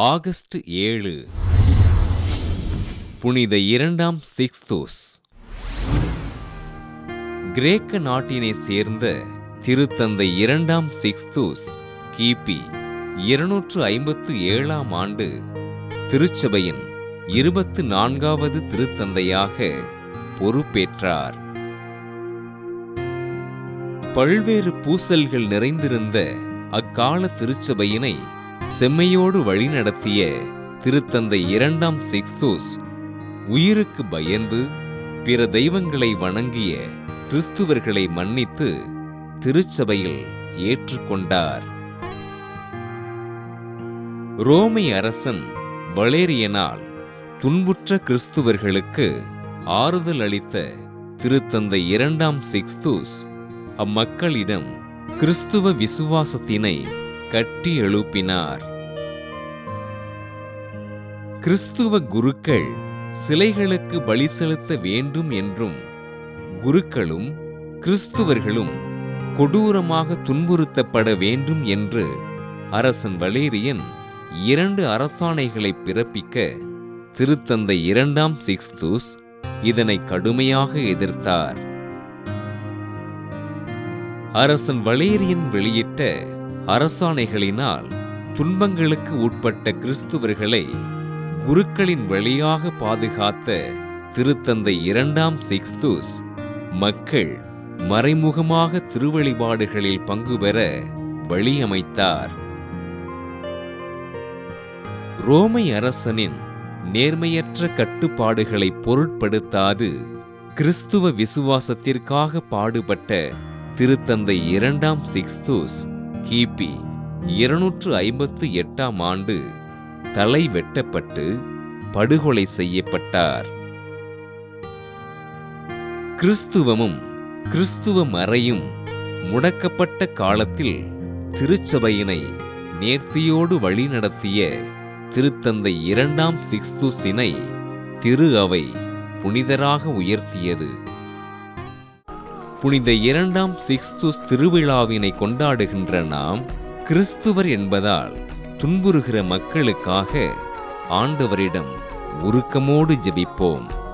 August ஏழு புனித இரண்டாம் சிக்ஸ்தோஸ் கிரேக்க நாட்டினை சேர்ந்த திருத்தந்தை இரண்டாம் சிக்ஸ்தூஸ் கிபி இருநூற்று ஐம்பத்து ஏழாம் ஆண்டு திருச்சபையின் இருபத்து நான்காவது திருத்தந்தையாக பொறுப்பேற்றார் பல்வேறு பூசல்கள் நிறைந்திருந்த அக்கால திருச்சபையினை செம்மையோடு வழிநடத்திய திருத்தந்தை இரண்டாம் சிக்ஸ்தூஸ் உயிருக்கு பயந்து பிற தெய்வங்களை வணங்கிய கிறிஸ்துவர்களை மன்னித்து திருச்சபையில் ஏற்றுக்கொண்டார் ரோமை அரசன் வளேரியனால் துன்புற்ற கிறிஸ்துவர்களுக்கு ஆறுதல் அளித்த திருத்தந்தை இரண்டாம் சிக்ஸ்தூஸ் அம்மக்களிடம் கிறிஸ்துவ விசுவாசத்தினை கட்டி எழுப்பினார் கிறிஸ்துவ குருக்கள் சிலைகளுக்கு பலி செலுத்த வேண்டும் என்றும் குருக்களும் கிறிஸ்துவர்களும் கொடூரமாக துன்புறுத்தப்பட வேண்டும் என்று அரசன் வலேரியன் இரண்டு அரசாணைகளை பிறப்பிக்க திருத்தந்தை இரண்டாம் சிக்ஸ்தூஸ் இதனை கடுமையாக எதிர்த்தார் அரசன் வலேரியன் வெளியிட்ட அரசாணைகளினால் துன்பங்களுக்கு உட்பட்ட கிறிஸ்துவர்களை குருக்களின் வழியாக பாதுகாத்த திருத்தந்தை இரண்டாம் சிக்ஸ்தூஸ் மக்கள் மறைமுகமாக திருவழிபாடுகளில் பங்கு பெற வழியமைத்தார் ரோமை அரசனின் நேர்மையற்ற கட்டுப்பாடுகளை பொருட்படுத்தாது கிறிஸ்துவ விசுவாசத்திற்காக பாடுபட்ட திருத்தந்தை இரண்டாம் சிக்ஸ்தூஸ் கிபி இருநூற்று ஐம்பத்து எட்டாம் ஆண்டு தலை வெட்டப்பட்டு படுகொலை செய்யப்பட்டார் கிறிஸ்துவமும் கிறிஸ்துவ மறையும் முடக்கப்பட்ட காலத்தில் திருச்சபையினை நேர்த்தியோடு வழிநடத்திய திருத்தந்தை இரண்டாம் சிக்ஸ்தூசினை திரு அவை புனிதராக உயர்த்தியது புனித இரண்டாம் சிக்ஸ்தூஸ் திருவிழாவினை கொண்டாடுகின்ற நாம் கிறிஸ்துவர் என்பதால் துன்புறுகிற மக்களுக்காக ஆண்டவரிடம் உருக்கமோடு ஜெபிப்போம்